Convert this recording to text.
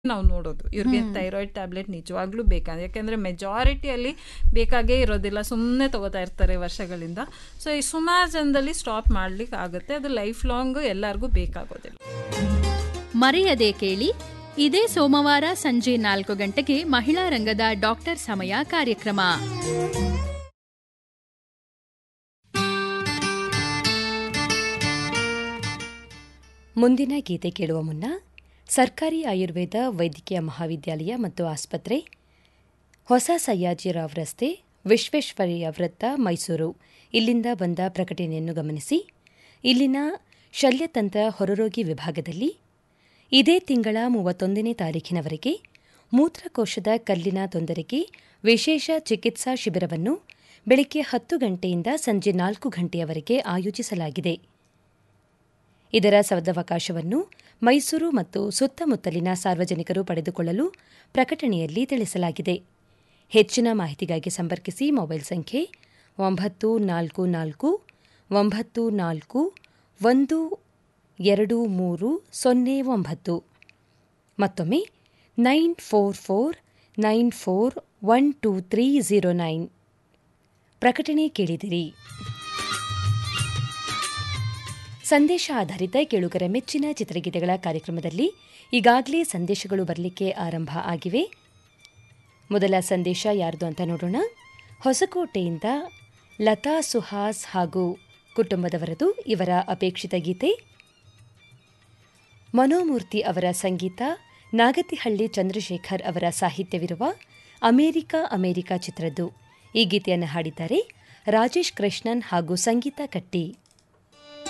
ನಾವು ನೋಡೋದು ಇವ್ರಿಗೆ ಥೈರಾಯ್ಡ್ ಟ್ಯಾಬ್ಲೆಟ್ ನಿಜವಾಗ್ಲೂ ಬೇಕಾ ಯಾಕೆಂದ್ರೆ ಮೆಜಾರಿಟಿಯಲ್ಲಿ ಬೇಕಾಗೇ ಇರೋದಿಲ್ಲ ಸುಮ್ಮನೆ ತಗೋತಾ ಇರ್ತಾರೆ ವರ್ಷಗಳಿಂದ ಸೊ ಈ ಸುಮಾರು ಜನದಲ್ಲಿ ಸ್ಟಾಪ್ ಮಾಡ್ಲಿಕ್ಕೆ ಆಗುತ್ತೆ ಅದು ಲೈಫ್ ಲಾಂಗ್ ಎಲ್ಲರಿಗೂ ಬೇಕಾಗೋದಿಲ್ಲ ಮರೆಯದೆ ಕೇಳಿ ಇದೇ ಸೋಮವಾರ ಸಂಜೆ ನಾಲ್ಕು ಗಂಟೆಗೆ ಮಹಿಳಾ ರಂಗದ ಡಾಕ್ಟರ್ ಸಮಯ ಕಾರ್ಯಕ್ರಮ ಮುಂದಿನ ಗೀತೆ ಕೇಳುವ ಮುನ್ನ ಸರ್ಕಾರಿ ಆಯುರ್ವೇದ ವೈದ್ಯಕೀಯ ಮಹಾವಿದ್ಯಾಲಯ ಮತ್ತು ಆಸ್ಪತ್ರೆ ಹೊಸ ಸಯ್ಯಾಜಿರಾವ್ ರಸ್ತೆ ವಿಶ್ವೇಶ್ವರಯ್ಯ ವೃತ್ತ ಮೈಸೂರು ಇಲ್ಲಿಂದ ಬಂದ ಪ್ರಕಟಣೆಯನ್ನು ಗಮನಿಸಿ ಇಲ್ಲಿನ ಶಲ್ಯತಂತ್ರ ಹೊರರೋಗಿ ವಿಭಾಗದಲ್ಲಿ ಇದೇ ತಿಂಗಳ ಮೂವತ್ತೊಂದನೇ ತಾರೀಖಿನವರೆಗೆ ಮೂತ್ರಕೋಶದ ಕಲ್ಲಿನ ತೊಂದರೆಗೆ ವಿಶೇಷ ಚಿಕಿತ್ಸಾ ಶಿಬಿರವನ್ನು ಬೆಳಗ್ಗೆ ಹತ್ತು ಗಂಟೆಯಿಂದ ಸಂಜೆ ನಾಲ್ಕು ಗಂಟೆಯವರೆಗೆ ಆಯೋಜಿಸಲಾಗಿದೆ ಇದರ ಸದವಕಾಶವನ್ನು ಮೈಸೂರು ಮತ್ತು ಸುತ್ತಮುತ್ತಲಿನ ಸಾರ್ವಜನಿಕರು ಪಡೆದುಕೊಳ್ಳಲು ಪ್ರಕಟಣೆಯಲ್ಲಿ ತಿಳಿಸಲಾಗಿದೆ ಹೆಚ್ಚಿನ ಮಾಹಿತಿಗಾಗಿ ಸಂಪರ್ಕಿಸಿ ಮೊಬೈಲ್ ಸಂಖ್ಯೆ ಒಂಬತ್ತು ನಾಲ್ಕು ನಾಲ್ಕು ಒಂಬತ್ತು ನಾಲ್ಕು ಒಂದು ಎರಡು ಮೂರು ಸೊನ್ನೆ ಒಂಬತ್ತು ಮತ್ತೊಮ್ಮೆ nine four four nine four one two three zero nine ಪ್ರಕಟಣೆ ಕೇಳಿದಿರಿ ಸಂದೇಶ ಆಧಾರಿತ ಕೇಳುಗರ ಮೆಚ್ಚಿನ ಚಿತ್ರಗೀತೆಗಳ ಕಾರ್ಯಕ್ರಮದಲ್ಲಿ ಈಗಾಗಲೇ ಸಂದೇಶಗಳು ಬರಲಿಕ್ಕೆ ಆರಂಭ ಆಗಿವೆ ಮೊದಲ ಸಂದೇಶ ಯಾರ್ದು ಅಂತ ನೋಡೋಣ ಹೊಸಕೋಟೆಯಿಂದ ಲತಾ ಸುಹಾಸ್ ಹಾಗೂ ಕುಟುಂಬದವರದು ಇವರ ಅಪೇಕ್ಷಿತ ಗೀತೆ ಮನೋಮೂರ್ತಿ ಅವರ ಸಂಗೀತ ನಾಗತಿಹಳ್ಳಿ ಚಂದ್ರಶೇಖರ್ ಅವರ ಸಾಹಿತ್ಯವಿರುವ ಅಮೇರಿಕಾ ಅಮೇರಿಕಾ ಚಿತ್ರದ್ದು ಈ ಗೀತೆಯನ್ನು ಹಾಡಿದ್ದಾರೆ ರಾಜೇಶ್ ಕೃಷ್ಣನ್ ಹಾಗೂ ಸಂಗೀತ ಕಟ್ಟಿ